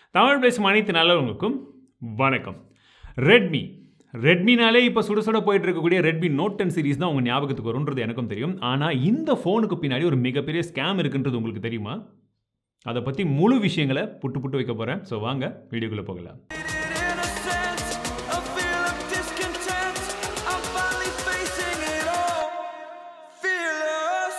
தமிழ் பேசும் அனைத்து நல்லவங்களுக்கும் வணக்கம் ரெட்மி ரெட்மினாலே இப்போ சுட சுட போயிட்டு இருக்கக்கூடிய ரெட்மி நோட் டென் சீரிஸ் தான் உங்கள் ஞாபகத்துக்கு வரும்ன்றது எனக்கும் தெரியும் ஆனால் இந்த ஃபோனுக்கு பின்னாடி ஒரு மிகப்பெரிய ஸ்கேம் இருக்குன்றது உங்களுக்கு தெரியுமா அதை பற்றி முழு விஷயங்களை புட்டு புட்டு வைக்க போகிறேன் ஸோ வாங்க வீடியோக்குள்ளே போகலாம் innocence, a feel of discontent. I'm finally facing it all. Fearless.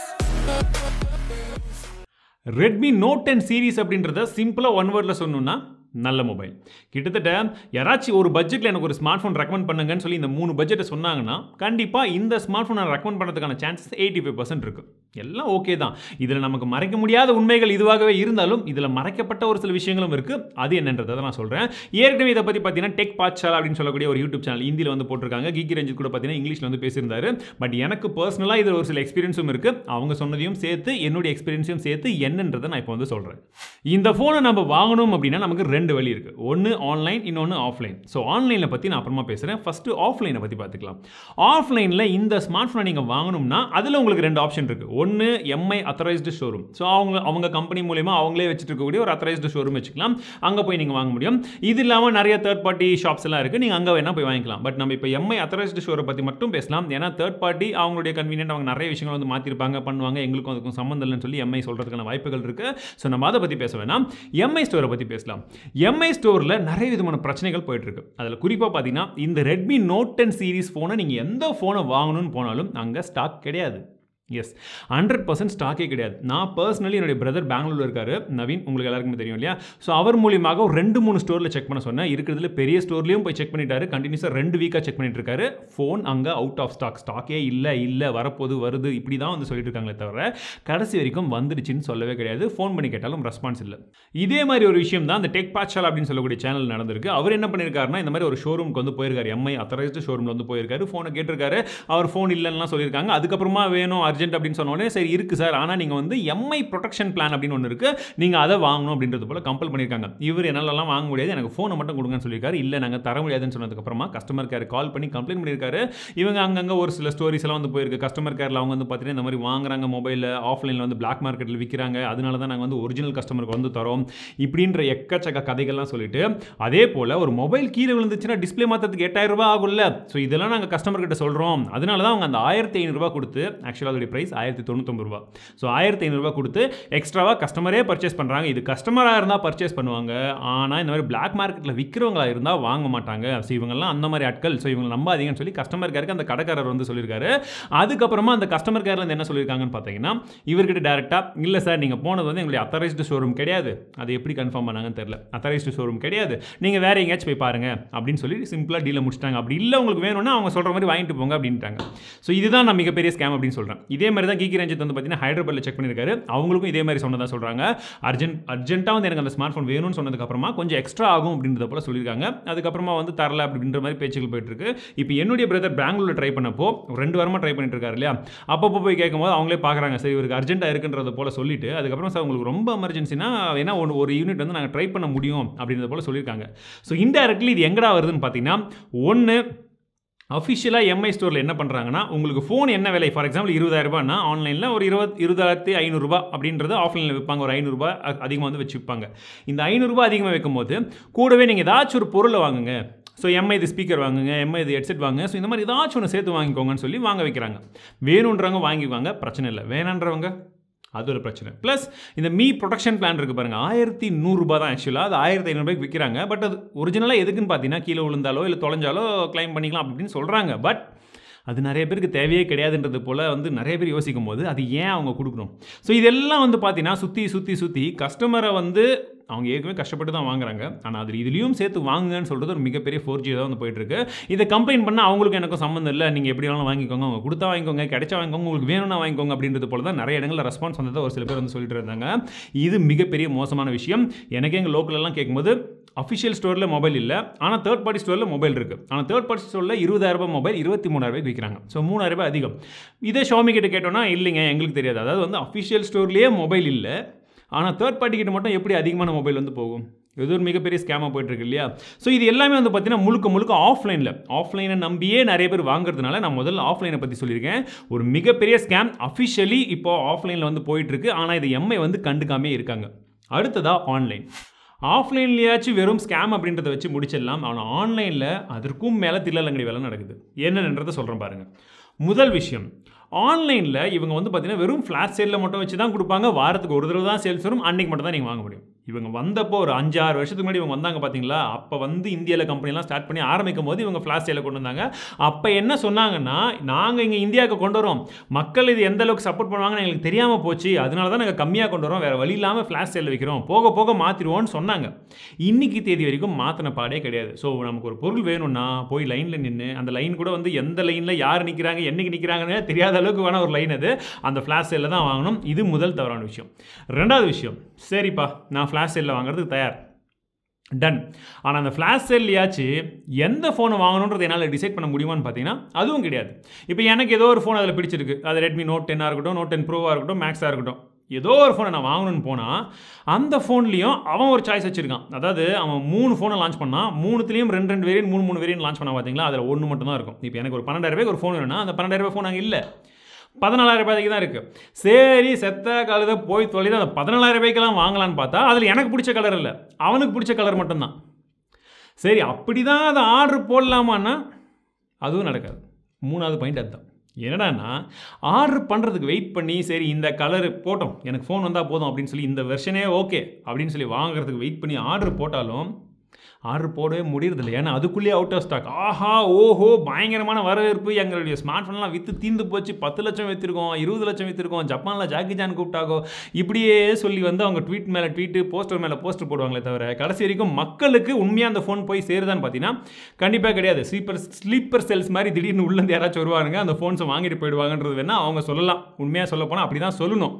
Redmi note ten series அப்படின்றத சிம்பிளாக ஒன் வேர்டில் சொல்லணும்னா நல்ல மொபைல் கிட்டத்தட்ட யாராச்சும் ஒரு பட்ஜெட்டில் எனக்கு ஒரு ஸ்மார்ட் ஃபோன் ரெக்கமெண்ட் பண்ணுங்கன்னு சொல்லி இந்த மூணு பட்ஜெட்டை சொன்னாங்கன்னா கண்டிப்பாக இந்த ஸ்மார்ட் ஃபோன் நான் ரெக்கமெண்ட் பண்ணுறதுக்கான சான்சஸ் எயிட்டி ஃபைவ் பர்சன்ட் இருக்குது எல்லாம் ஓகே தான் இதில் நமக்கு மறைக்க முடியாத உண்மைகள் இதுவாகவே இருந்தாலும் இதில் மறைக்கப்பட்ட ஒரு சில விஷயங்களும் இருக்குது அது என்னன்றதை நான் சொல்கிறேன் ஏற்கனவே இதை பற்றி பார்த்தீங்கன்னா டெக் பாட்சாலா அப்படின்னு சொல்லக்கூடிய ஒரு யூடியூப் சேனல் இந்தியில் வந்து போட்டிருக்காங்க கீகி ரஞ்சித் கூட பார்த்தீங்கன்னா இங்கிலீஷில் வந்து பேசியிருந்தாரு பட் எனக்கு பர்சனலாக இதில் ஒரு சில எக்ஸ்பீரியன்ஸும் இருக்குது அவங்க சொன்னதையும் சேர்த்து என்னுடைய எக்ஸ்பீரியன்ஸையும் சேர்த்து என்னன்றதை நான் இப்போ வந்து சொல்கிறேன் இந்த ஃபோனை நம்ம வாங்கணும் அப்படின்னா நமக்கு ரெண்டு வழி இருக்குது ஒன்று ஆன்லைன் இன்னொன்று ஆஃப்லைன் ஸோ ஆன்லைனில் பற்றி நான் அப்புறமா பேசுகிறேன் ஃபஸ்ட்டு ஆஃப்லைனை பற்றி பார்த்துக்கலாம் ஆஃப்லைனில் இந்த ஸ்மார்ட் ஃபோனை நீங்கள் வாங்கணும்னா அதில் உங்களுக்கு ரெண்டு ஆப்ஷன் இருக்குது ஒன்று எம்ஐ அத்தரைஸ்டு ஷோரூம் ஸோ அவங்க அவங்க கம்பெனி மூலயமா அவங்களே வச்சுட்டு இருக்கக்கூடிய ஒரு அத்தரைஸ்டு ஷோரூம் வச்சுக்கலாம் அங்கே போய் நீங்கள் வாங்க முடியும் இது இல்லாமல் நிறைய தேர்ட் பார்ட்டி ஷாப்ஸ் எல்லாம் இருக்குது நீங்கள் அங்கே வேணால் போய் வாங்கிக்கலாம் பட் நம்ம இப்போ எம்ஐ அத்தரைஸ்டு ஷோரை பற்றி மட்டும் பேசலாம் ஏன்னா தேர்ட் பார்ட்டி அவங்களுடைய கன்வீனியன்ட் அவங்க நிறைய விஷயங்கள் வந்து மாற்றிருப்பாங்க பண்ணுவாங்க எங்களுக்கும் அதுக்கும் சம்மந்தம் இல்லைன்னு சொல்லி எம்ஐ சொல்கிறதுக்கான வாய்ப்புகள் இருக்குது ஸோ நம்ம அதை பற்றி பேச வேணாம் எம்ஐ ஸ்டோரை பற்றி பேசலாம் எம்ஐ ஸ்டோரில் நிறைய விதமான பிரச்சனைகள் போயிட்டு இருக்கு அதில் குறிப்பாக பார்த்தீங்கன்னா இந்த ரெட்மி நோட் டென் சீரிஸ் ஃபோனை நீங்கள் எந்த ஃபோனை வாங்கணும்னு போனாலும் அங்கே ஸ்டாக் கிடையாது எஸ் ஹண்ட்ரட் பர்சன்ட் ஸ்டாக்கே கிடையாது நான் பர்சனலி என்னுடைய பிரதர் பெங்களூரில் இருக்காரு நவீன் உங்களுக்கு எல்லாருக்குமே தெரியும் இல்லையா ஸோ அவர் மூலியமாக ஒரு ரெண்டு மூணு ஸ்டோரில் செக் பண்ண சொன்னேன் இருக்கிறதுல பெரிய ஸ்டோர்லையும் போய் செக் பண்ணிட்டாரு கண்டினியூஸாக ரெண்டு வீக்காக செக் பண்ணிட்டு இருக்காரு ஃபோன் அங்கே அவுட் ஆஃப் ஸ்டாக் ஸ்டாக்கே இல்லை இல்லை வரப்போது வருது இப்படி தான் வந்து சொல்லிட்டு இருக்காங்களே தவிர கடைசி வரைக்கும் வந்துடுச்சுன்னு சொல்லவே கிடையாது ஃபோன் பண்ணி கேட்டாலும் ரெஸ்பான்ஸ் இல்லை இதே மாதிரி ஒரு விஷயம் தான் அந்த டெக் பாட்சால் அப்படின்னு சொல்லக்கூடிய சேனல் நடந்திருக்கு அவர் என்ன பண்ணியிருக்காருன்னா இந்த மாதிரி ஒரு ஷோரூமுக்கு வந்து போயிருக்காரு எம்ஐ அத்தரைஸ்டு ஷோரூமில் வந்து போயிருக்காரு ஃபோனை கேட்டிருக்காரு அவர் ஃபோன் இல்லைன்னா சொல்லியிருக்காங்க அதுக்கப்புறமா வேணும் அர்ஜென்ட் அப்படின்னு சொன்ன உடனே சரி இருக்குது சார் ஆனால் நீங்கள் வந்து எம்ஐ ப்ரொடெக்ஷன் பிளான் அப்படின்னு ஒன்று இருக்குது நீங்கள் அதை வாங்கணும் அப்படின்றது போல் கம்பல் பண்ணியிருக்காங்க இவர் என்னாலலாம் வாங்க முடியாது எனக்கு ஃபோனை மட்டும் கொடுங்கன்னு சொல்லியிருக்காரு இல்லை நாங்கள் தர முடியாதுன்னு சொன்னதுக்கப்புறமா கஸ்டமர் கேர் கால் பண்ணி கம்ப்ளைண்ட் பண்ணியிருக்காரு இவங்க அங்கங்கே ஒரு சில ஸ்டோரிஸ் எல்லாம் வந்து போயிருக்கு கஸ்டமர் கேரில் அவங்க வந்து பார்த்தீங்கன்னா இந்த மாதிரி வாங்குறாங்க மொபைலில் ஆஃப்லைனில் வந்து பிளாக் மார்க்கெட்டில் விற்கிறாங்க அதனால தான் நாங்கள் வந்து ஒரிஜினல் கஸ்டமருக்கு வந்து தரோம் இப்படின்ற எக்கச்சக்க கதைகள்லாம் சொல்லிட்டு அதே போல் ஒரு மொபைல் கீழே விழுந்துச்சுன்னா டிஸ்பிளே மாற்றத்துக்கு எட்டாயிரம் ரூபாய் ஆகும்ல ஸோ இதெல்லாம் நாங்கள் கஸ்டமர் கிட்ட சொல்கிறோம் அதனால தான் அவங்க அந்த ஆயிரத்தி ஐநூறுரூவா கொடுத்து ஆக்சுவலாக அதோடைய ப்ரைஸ் ஆயிரத்தி தொண்ணூத்தொம்பது ரூபா ஸோ ஆயிரத்தி ஐநூறுரூவா கொடுத்து எக்ஸ்ட்ராவாக கஸ்டமரே பர்ச்சேஸ் பண்ணுறாங்க இது கஸ்டமராக இருந்தால் பர்ச்சேஸ் பண்ணுவாங்க ஆனால் இந்த மாதிரி பிளாக் மார்க்கெட்டில் விற்கிறவங்களா இருந்தால் வாங்க மாட்டாங்க ஸோ இவங்கெல்லாம் அந்த மாதிரி ஆட்கள் ஸோ இவங்க நம்பாதீங்கன்னு சொல்லி கஸ்டமர் கேருக்கு அந்த கடைக்காரர் வந்து சொல்லியிருக்காரு அதுக்கப்புறமா அந்த கஸ்டமர் கேரில் என்ன சொல்லியிருக்காங்கன்னு பார்த்தீங்கன்னா இவர்கிட்ட டேரெக்டாக இல்லை சார் நீங்கள் போனது வந்து எங்களுடைய அத்தரைஸ்டு ஷோரூம் கிடையாது அது எப்படி கன்ஃபார்ம் பண்ணாங்கன்னு தெரியல அத்தரைஸ்டு ஷோரூம் கிடையாது நீங்கள் வேறு எங்கேயாச்சும் போய் பாருங்க அப்படின்னு சொல்லி சிம்பிளாக டீலை முடிச்சிட்டாங்க அப்படி இல்லை உங்களுக்கு வேணும்னா அவங்க சொல்கிற மாதிரி வாங்கிட்டு போங்க அப்படின்ட்டாங்க ஸோ இதுதான் நான் மிகப்பெரிய ஸ்கேம் அப்படின்னு சொல்கிறேன் இதே மாதிரி தான் கீகி ரஞ்சித் வந்து பார்த்தீங்கன்னா ஹைதராபாத்தில் செக் பண்ணியிருக்காரு அவங்களுக்கும் இதே மாதிரி சொன்னதாக சொல்கிறாங்க அர்ஜென்ட் அர்ஜென்ட்டாக வந்து எனக்கு அந்த ஸ்மார்ட் ஃபோன் வேணும்னு சொன்னதுக்கப்புறமா கொஞ்சம் எக்ஸ்ட்ரா ஆகும் அப்படின்றத போல சொல்லியிருக்காங்க அதுக்கப்புறமா வந்து தரல அப்படின்ற மாதிரி பேச்சுகள் போயிட்டு இருக்கு இப்போ என்னுடைய பிரதர் பெங்களூரில் ட்ரை பண்ணப்போ ரெண்டு வாரமாக ட்ரை பண்ணிட்டு இருக்காரு இல்லையா அப்பப்போ போய் கேட்கும்போது அவங்களே பார்க்குறாங்க சரி இவருக்கு அர்ஜென்ட்டாக இருக்குன்றத போல சொல்லிட்டு அதுக்கப்புறம் சார் உங்களுக்கு ரொம்ப எமர்ஜென்சினா ஏன்னா ஒன்று ஒரு யூனிட் வந்து நாங்கள் ட்ரை பண்ண முடியும் அப்படின்றத போல சொல்லியிருக்காங்க ஸோ இன்டெரக்ட்லி இது எங்கடா வருதுன்னு பார்த்தீங்கன்னா ஒன்று அஃபிஷியலாக எம்ஐ ஸ்டோரில் என்ன பண்ணுறாங்கன்னா உங்களுக்கு ஃபோன் என்ன விலை ஃபார் எக்ஸாம்பிள் இருபதாயிரம் ரூபாய்னா ஆன்லைனில் ஒரு இருபது இருபதாயிரத்தி ஐநூறுரூபா அப்படின்றது ஆஃப்லைனில் விற்பாங்க ஒரு ஐநூறுரூபா அதிகமாக வந்து வச்சு விற்பாங்க இந்த ஐநூறுரூபா அதிகமாக வைக்கும்போது கூடவே நீங்கள் ஏதாச்சும் ஒரு பொருளை வாங்குங்க ஸோ எம்ஐ இது ஸ்பீக்கர் வாங்குங்க எம்ஐ இது ஹெட்செட் வாங்குங்க ஸோ இந்த மாதிரி ஏதாச்சும் ஒன்று சேர்த்து வாங்கிக்கோங்கன்னு சொல்லி வாங்க வைக்கிறாங்க வேணுன்றவங்க வாங்கிக்குவாங்க பிரச்சனை இல்லை வேணான்றவங்க அது ஒரு பிரச்சனை ப்ளஸ் இந்த மீ ப்ரொடக்ஷன் பிளான் இருக்குது பாருங்கள் ஆயிரத்தி நூறுரூபா தான் ஆக்சுவலாக அது ஆயிரத்தி ஐநூறுபாய்க்கு விற்கிறாங்க பட் அது ஒரிஜினலாக எதுக்குன்னு பார்த்தீங்கன்னா கீழே விழுந்தாலோ இல்லை தொலைஞ்சாலோ கிளைம் பண்ணிக்கலாம் அப்படின்னு சொல்கிறாங்க பட் அது நிறைய பேருக்கு தேவையே கிடையாதுன்றது போல் வந்து நிறைய பேர் யோசிக்கும் போது அது ஏன் அவங்க கொடுக்கணும் ஸோ இதெல்லாம் வந்து பார்த்தீங்கன்னா சுற்றி சுற்றி சுற்றி கஸ்டமரை வந்து அவங்க ஏற்கனவே கஷ்டப்பட்டு தான் வாங்குறாங்க ஆனால் அது இதுலேயும் சேர்த்து வாங்குங்கன்னு சொல்கிறது ஒரு மிகப்பெரிய ஃபோர் ஜி தான் வந்து போயிட்டுருக்கு இதை கம்ப்ளைண்ட் பண்ணால் அவங்களுக்கு எனக்கும் சம்மந்தம் இல்லை நீங்கள் எப்படி வேணாலும் வாங்கிக்கோங்க அவங்க கொடுத்தா வாங்கிக்கோங்க கிடைச்சா வாங்கிக்கோங்க உங்களுக்கு வேணும்னா வாங்கிக்கோங்க அப்படின்றது போல தான் நிறைய இடங்களில் ரெஸ்பான்ஸ் வந்ததை ஒரு சில பேர் வந்து சொல்லிட்டு இருந்தாங்க இது மிகப்பெரிய மோசமான விஷயம் எனக்கு எங்கள் லோக்கலெல்லாம் கேட்கும்போது அஃபிஷியல் ஸ்டோரில் மொபைல் இல்லை ஆனால் தேர்ட் பார்ட்டி ஸ்டோரில் மொபைல் இருக்குது ஆனால் தேர்ட் பார்ட்டி ஸ்டோரில் இருபதாயிரம் ரூபாய் மொபைல் இருபத்தி மூணாயிரம் விற்கிறாங்க ஸோ மூணாயிரம் ரூபாய் அதிகம் இதே ஷாமி கிட்ட கேட்டோம்னா இல்லைங்க எங்களுக்கு தெரியாது அதாவது வந்து அஃபிஷியல் ஸ்டோர்லேயே மொபைல் இல்லை ஆனால் தேர்ட் பார்ட்டி கிட்ட மட்டும் எப்படி அதிகமான மொபைல் வந்து போகும் இது ஒரு மிகப்பெரிய ஸ்கேமாக போயிட்டுருக்கு இல்லையா ஸோ இது எல்லாமே வந்து பார்த்தீங்கன்னா முழுக்க முழுக்க ஆஃப்லைனில் ஆஃப்லைனை நம்பியே நிறைய பேர் வாங்குறதுனால நான் முதல்ல ஆஃப்லைனை பற்றி சொல்லியிருக்கேன் ஒரு மிகப்பெரிய ஸ்கேம் அஃபிஷியலி இப்போ ஆஃப்லைனில் வந்து போயிட்டுருக்கு ஆனால் இது எம்ஐ வந்து கண்டுக்காமே இருக்காங்க அடுத்ததாக ஆன்லைன் ஆஃப்லைன்லேயாச்சும் வெறும் ஸ்கேம் அப்படின்றத வச்சு முடிச்சிடலாம் ஆனால் ஆன்லைனில் அதற்கும் மேலே தில்லலங்கடி வேலை நடக்குது என்னன்றதை சொல்கிறேன் பாருங்கள் முதல் விஷயம் ஆன்லைனில் இவங்க வந்து பார்த்தீங்கன்னா வெறும் ஃப்ளாஷ் சேலில் மட்டும் வச்சு தான் கொடுப்பாங்க வாரத்துக்கு ஒரு தடவை தான் சேல்ஸ் வரும் அன்றைக்கி மட்டும் தான் நீங்கள் வாங்க முடியும் இவங்க வந்தப்போ ஒரு அஞ்சு ஆறு வருஷத்துக்கு முன்னாடி இவங்க வந்தாங்க பார்த்தீங்களா அப்போ வந்து இந்தியாவில் கம்பெனிலாம் ஸ்டார்ட் பண்ணி ஆரம்பிக்கும் போது இவங்க ஃப்ளாஷ் சேலை கொண்டு வந்தாங்க அப்போ என்ன சொன்னாங்கன்னா நாங்கள் இங்கே இந்தியாவுக்கு கொண்டு வரோம் மக்கள் இது எந்த அளவுக்கு சப்போர்ட் பண்ணுவாங்கன்னு எங்களுக்கு தெரியாமல் போச்சு அதனால தான் நாங்கள் கம்மியாக கொண்டு வரோம் வேறு வழி இல்லாமல் ஃப்ளாஷ் சேல் வைக்கிறோம் போக போக மாற்றிடுவோம்னு சொன்னாங்க இன்னைக்கு தேதி வரைக்கும் மாற்றின பாடே கிடையாது ஸோ நமக்கு ஒரு பொருள் வேணும்னா போய் லைனில் நின்று அந்த லைன் கூட வந்து எந்த லைனில் யார் நிற்கிறாங்க என்னைக்கு நிற்கிறாங்கன்னு தெரியாத அளவுக்கு வேணால் ஒரு லைன் அது அந்த ஃப்ளாஷ் சேலில் தான் வாங்கணும் இது முதல் தவறான விஷயம் ரெண்டாவது விஷயம் சரிப்பா நான் ஃப்ளாஷ் சேலில் வாங்குறதுக்கு தயார் டன் ஆனால் அந்த ஃப்ளாஷ் செல்லையாச்சு எந்த ஃபோனை வாங்கணுன்றது என்னால் டிசைட் பண்ண முடியுமான்னு பார்த்தீங்கன்னா அதுவும் கிடையாது இப்போ எனக்கு ஏதோ ஒரு ஃபோன் அதில் பிடிச்சிருக்கு அது ரெட்மி நோட் டென்னாக இருக்கட்டும் நோட் டென் ப்ரோவாக இருக்கட்டும் மேக்ஸாக இருக்கட்டும் ஏதோ ஒரு ஃபோனை நான் வாங்கணும்னு போனால் அந்த ஃபோன்லேயும் அவன் ஒரு சாய்ஸ் வச்சுருக்கான் அதாவது அவன் மூணு ஃபோனை லான்ச் பண்ணான் மூணுத்துலேயும் ரெண்டு ரெண்டு வேரியன்ட் மூணு மூணு வேரியன்ட் லான்ச் பண்ணா பார்த்தீங்களா அதில் ஒன்று மட்டும் தான் இருக்கும் இப்போ எனக்கு ஒரு பன்னெண்டாயிரம் ரூபாய்க்கு ஒரு ஃபோன் வேணும்னா அந்த பன்னெண்டாயிரம் ரூபாய் ஃபோன் அங்கே இல்லை பதினாலாயிரம் ரூபாய்க்கு தான் இருக்குது சரி செத்த கழுத போய் தொலைது அந்த பதினாலாயிரம் ரூபாய்க்கெல்லாம் வாங்கலான்னு பார்த்தா அதில் எனக்கு பிடிச்ச கலர் இல்லை அவனுக்கு பிடிச்ச கலர் மட்டும்தான் சரி அப்படி தான் அதை ஆர்டர் போடலாமான்னா அதுவும் நடக்காது மூணாவது பாயிண்ட் அதுதான் என்னடான்னா ஆர்டர் பண்ணுறதுக்கு வெயிட் பண்ணி சரி இந்த கலர் போட்டோம் எனக்கு ஃபோன் வந்தால் போதும் அப்படின்னு சொல்லி இந்த வெர்ஷனே ஓகே அப்படின்னு சொல்லி வாங்குறதுக்கு வெயிட் பண்ணி ஆர்டர் போட்டாலும் ஆர்டர் போடவே முடியறதில்ல ஏன்னா அதுக்குள்ளேயே அவுட் ஆஃப் ஸ்டாக் ஆஹா ஓஹோ பயங்கரமான வரவேற்பு எங்களுடைய ஸ்மார்ட் ஃபோன்லாம் விற்று தீர்ந்து போச்சு பத்து லட்சம் விற்றுருக்கோம் இருபது லட்சம் விற்றுருக்கோம் ஜப்பானில் ஜாக்கி ஜான் கூப்பிட்டாகோ இப்படியே சொல்லி வந்து அவங்க ட்வீட் மேலே ட்வீட்டு போஸ்டர் மேலே போஸ்டர் போடுவாங்களே தவிர கடைசி வரைக்கும் மக்களுக்கு உண்மையாக அந்த ஃபோன் போய் சேருதான்னு பார்த்தீங்கன்னா கண்டிப்பாக கிடையாது ஸ்லீப்பர் ஸ்லீப்பர் செல்ஸ் மாதிரி திடீர்னு உள்ளேருந்து யாராச்சும் வருவாங்க அந்த ஃபோன்ஸை வாங்கிட்டு போயிடுவாங்கன்றது வேணால் அவங்க சொல்லலாம் உண்மையாக சொல்ல போனால் அப்படி தான் சொல்லணும்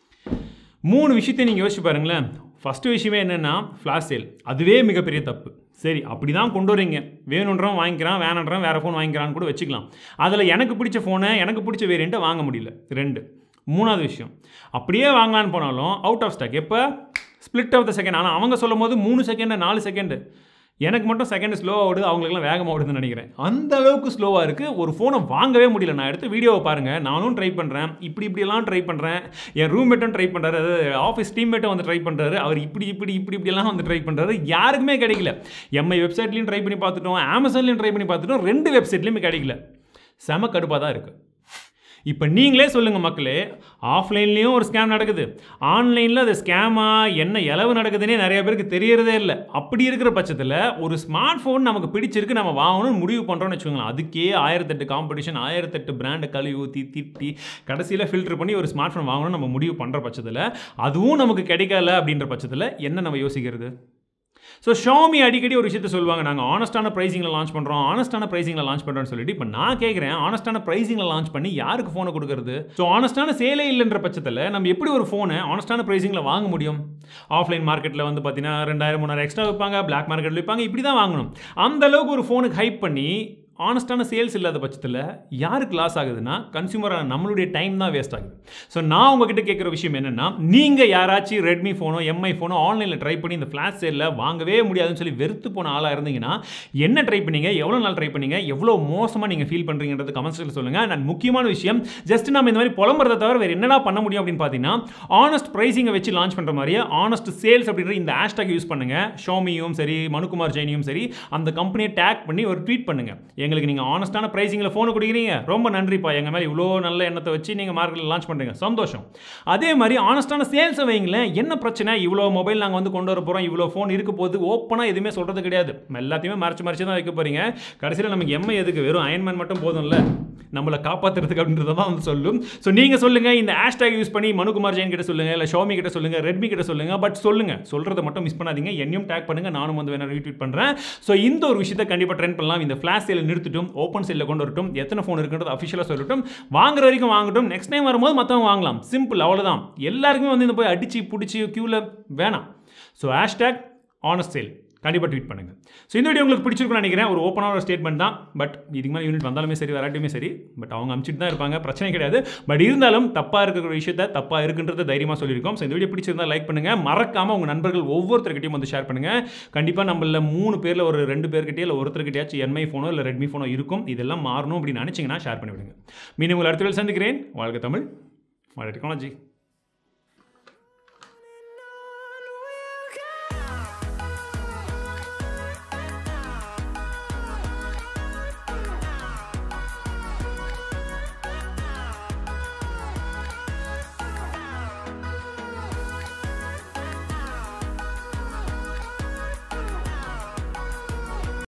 மூணு விஷயத்தை நீங்கள் யோசிச்சு பாருங்களேன் ஃபஸ்ட்டு விஷயமே என்னென்னா ஃப்ளாஷ் சேல் அதுவே மிகப்பெரிய தப்பு சரி அப்படி தான் கொண்டு வரீங்க வேணுன்றவன் வாங்கிக்கிறான் வேணுன்றவன் வேறு ஃபோன் வாங்கிக்கிறான்னு கூட வச்சுக்கலாம் அதில் எனக்கு பிடிச்ச ஃபோனை எனக்கு பிடிச்ச வேரியண்ட்டை வாங்க முடியல ரெண்டு மூணாவது விஷயம் அப்படியே வாங்கலான்னு போனாலும் அவுட் ஆஃப் ஸ்டாக் எப்போ ஸ்பிளிட் ஆஃப் த செகண்ட் ஆனால் அவங்க சொல்லும் போது மூணு செகண்டு நாலு செகண்டு எனக்கு மட்டும் செகண்ட் ஸ்லோவாக ஓடுது அவங்களுக்குலாம் வேகமாக ஓடுதுன்னு நினைக்கிறேன் அந்த அளவுக்கு ஸ்லோவாக இருக்குது ஒரு ஃபோனை வாங்கவே முடியல நான் எடுத்து வீடியோவை பாருங்கள் நானும் ட்ரை பண்ணுறேன் இப்படி இப்படியெல்லாம் ட்ரை பண்ணுறேன் என் ரூம்மேட்டும் ட்ரை பண்ணுறாரு அதாவது ஆஃபீஸ் டீம்மேட்டும் வந்து ட்ரை பண்ணுறாரு அவர் இப்படி இப்படி இப்படி இப்படியெல்லாம் வந்து ட்ரை பண்ணுறாரு யாருக்குமே கிடைக்கல எம்ஐ வெப்சைட்லையும் ட்ரை பண்ணி பார்த்துட்டோம் அமேசான்லையும் ட்ரை பண்ணி பார்த்துட்டோம் ரெண்டு வெப்சைட்லையுமே கிடைக்கல செம கடுப்பாக தான் இருக்குது இப்போ நீங்களே சொல்லுங்கள் மக்களே ஆஃப்லைன்லேயும் ஒரு ஸ்கேம் நடக்குது ஆன்லைனில் அது ஸ்கேமா என்ன இலவு நடக்குதுன்னே நிறைய பேருக்கு தெரியறதே இல்லை அப்படி இருக்கிற பட்சத்தில் ஒரு ஸ்மார்ட் ஃபோன் நமக்கு பிடிச்சிருக்கு நம்ம வாங்கணும்னு முடிவு பண்ணுறோம்னு வச்சுக்கோங்களேன் அதுக்கே ஆயிரத்தெட்டு காம்படிஷன் ஆயிரத்தெட்டு பிராண்டை கழுவி ஊற்றி திட்டி கடைசியில் ஃபில்டர் பண்ணி ஒரு ஸ்மார்ட் ஃபோன் வாங்கணும்னு நம்ம முடிவு பண்ணுற பட்சத்தில் அதுவும் நமக்கு கிடைக்கல அப்படின்ற பட்சத்தில் என்ன நம்ம யோசிக்கிறது ஸோ ஷாமி அடிக்கடி ஒரு விஷயத்த சொல்லுவாங்க நாங்கள் ஆனஸ்டான ப்ரைஸிங்கில் லான்ச் பண்ணுறோம் ஆனஸ்டான ப்ரைஸிங்கில் லான்ச் பண்ணுறோம்னு சொல்லிட்டு இப்போ நான் கேட்குறேன் ஆனஸ்டான ப்ரைஸிங்கில் லான்ச் பண்ணி யாருக்கு ஃபோனை கொடுக்குறது ஸோ ஆனஸ்டான சேலே இல்லைன்ற பட்சத்தில் நம்ம எப்படி ஒரு ஃபோனை ஆனஸ்டான ப்ரைஸிங்கில் வாங்க முடியும் ஆஃப்லைன் மார்க்கெட்டில் வந்து பார்த்தீங்கன்னா ரெண்டாயிரம் மூணாயிரம் எக்ஸ்ட்ரா வைப்பாங்க பிளாக் மார்க்கெட்டில் வைப்பாங்க இப்படி தான் வாங்கணும் அந்த அளவுக்கு ஒரு ஃபோனுக்கு ஹைப் பண்ணி ஆனஸ்டான சேல்ஸ் இல்லாத பட்சத்தில் யாருக்கு லாஸ் ஆகுதுன்னா கன்சியூமரான நம்மளுடைய டைம் தான் வேஸ்ட் ஆகுது ஸோ நான் உங்ககிட்ட கேட்குற விஷயம் என்னென்னா நீங்கள் யாராச்சும் ரெட்மி ஃபோனோ எம்ஐ ஃபோனோ ஆன்லைனில் ட்ரை பண்ணி இந்த ஃப்ளாஷ் சேலில் வாங்கவே முடியாதுன்னு சொல்லி வெறுத்து போன ஆளாக இருந்தீங்கன்னா என்ன ட்ரை பண்ணீங்க எவ்வளோ நாள் ட்ரை பண்ணீங்க எவ்வளோ மோசமாக நீங்கள் ஃபீல் பண்ணுறீங்கன்றது கமெண்ட்ஸில் சொல்லுங்கள் நான் முக்கியமான விஷயம் ஜஸ்ட் நம்ம இந்த மாதிரி புலம்புறதை தவிர வேறு என்னடா பண்ண முடியும் அப்படின்னு பார்த்தீங்கன்னா ஆனஸ்ட் ப்ரைஸிங்கை வச்சு லான்ச் பண்ணுற மாதிரியே ஆனஸ்ட் சேல்ஸ் அப்படின்ற இந்த ஹேஷ்டாக் யூஸ் பண்ணுங்கள் ஷோமியும் சரி மனுகுமார் ஜெயினியும் சரி அந்த கம்பெனியை டேக் பண்ணி ஒரு ட்வீட் பண்ணுங்கள் எங்களுக்கு நீங்கள் ஆனஸ்டான ப்ரைஸிங்கில் ஃபோனை கொடுக்குறீங்க ரொம்ப நன்றிப்பா எங்கள் மேலே இவ்வளோ நல்ல எண்ணத்தை வச்சு நீங்கள் மார்க்கெட்டில் லான்ச் பண்ணுறீங்க சந்தோஷம் அதே மாதிரி ஆனஸ்டான சேல்ஸை வைங்களேன் என்ன பிரச்சனை இவ்வளோ மொபைல் நாங்கள் வந்து கொண்டு வர போகிறோம் இவ்வளோ ஃபோன் இருக்க போது ஓப்பனாக எதுவுமே சொல்கிறது கிடையாது எல்லாத்தையுமே மறைச்சு மறைச்சு தான் வைக்க போகிறீங்க கடைசியில் நமக்கு எம்ஐ எதுக்கு வெறும் அயன்மேன் மட்டும் போதும்ல நம்மளை காப்பாற்றுறதுக்கு அப்படின்றத தான் வந்து சொல்லும் ஸோ நீங்கள் சொல்லுங்கள் இந்த ஹேஷ்டேக் யூஸ் பண்ணி மனுகுமார் ஜெயின் கிட்ட சொல்லுங்கள் இல்லை ஷோமி கிட்ட சொல்லுங்கள் ரெட்மி கிட்ட சொல்லுங்கள் பட் சொல்லுங்கள் சொல்கிறத மட்டும் மிஸ் பண்ணாதீங்க என்னையும் டேக் பண்ணுங்கள் நானும் வந்து வேணா ரீட்வீட் பண்ணுறேன் ஸோ இந்த ஒரு விஷயத்தை கண்டிப்பாக ட்ரெண்ட் பண்ணலாம் இந்த ஃப்ளாஷ் சேல் நிறுத்திட்டும் ஓப்பன் சேலில் கொண்டு வரட்டும் எத்தனை ஃபோன் இருக்குன்றது அஃபிஷியலாக சொல்லட்டும் வாங்குற வரைக்கும் வாங்கட்டும் நெக்ஸ்ட் டைம் வரும்போது மற்றவங்க வாங்கலாம் சிம்பிள் அவ்வளோதான் எல்லாருக்குமே வந்து இந்த போய் அடிச்சு பிடிச்சி க்யூவில் வேணாம் ஸோ ஹேஷ்டேக் ஆனஸ்ட் சேல் கண்டிப்பாக ட்வீட் பண்ணுங்கள் ஸோ இந்த வீடியோ உங்களுக்கு பிடிச்சிருக்குன்னு நினைக்கிறேன் ஒரு ஓப்பனான ஒரு ஸ்டேட்மெண்ட் தான் பட் இதுக்கு மேலே யூனிட் வந்தாலுமே சரி வராட்டியுமே சரி பட் அவங்க அனுப்பிச்சிட்டு தான் இருப்பாங்க பிரச்சனை கிடையாது பட் இருந்தாலும் தப்பாக இருக்கிற விஷயத்த தப்பாக இருக்குன்றத தைரியமாக சொல்லியிருக்கோம் ஸோ இந்த வீடியோ பிடிச்சிருந்தா லைக் பண்ணுங்கள் மறக்காமல் உங்கள் நண்பர்கள் ஒவ்வொருத்தர்கிட்டையும் வந்து ஷேர் பண்ணுங்கள் கண்டிப்பாக நம்மள மூணு பேரில் ஒரு ரெண்டு பேர்கிட்டயே இல்லை ஒருத்தர்கிட்டயாச்சும் எம்ஐ ஃபோனோ இல்லை ரெட்மி ஃபோனோ இருக்கும் இதெல்லாம் மாறணும் அப்படின்னு நினச்சிங்கன்னா ஷேர் பண்ணி விடுங்க மீண்டும் உங்களை அடுத்த வேலை சந்திக்கிறேன் வாழ்க தமிழ் வாழ்க டெக்னாலஜி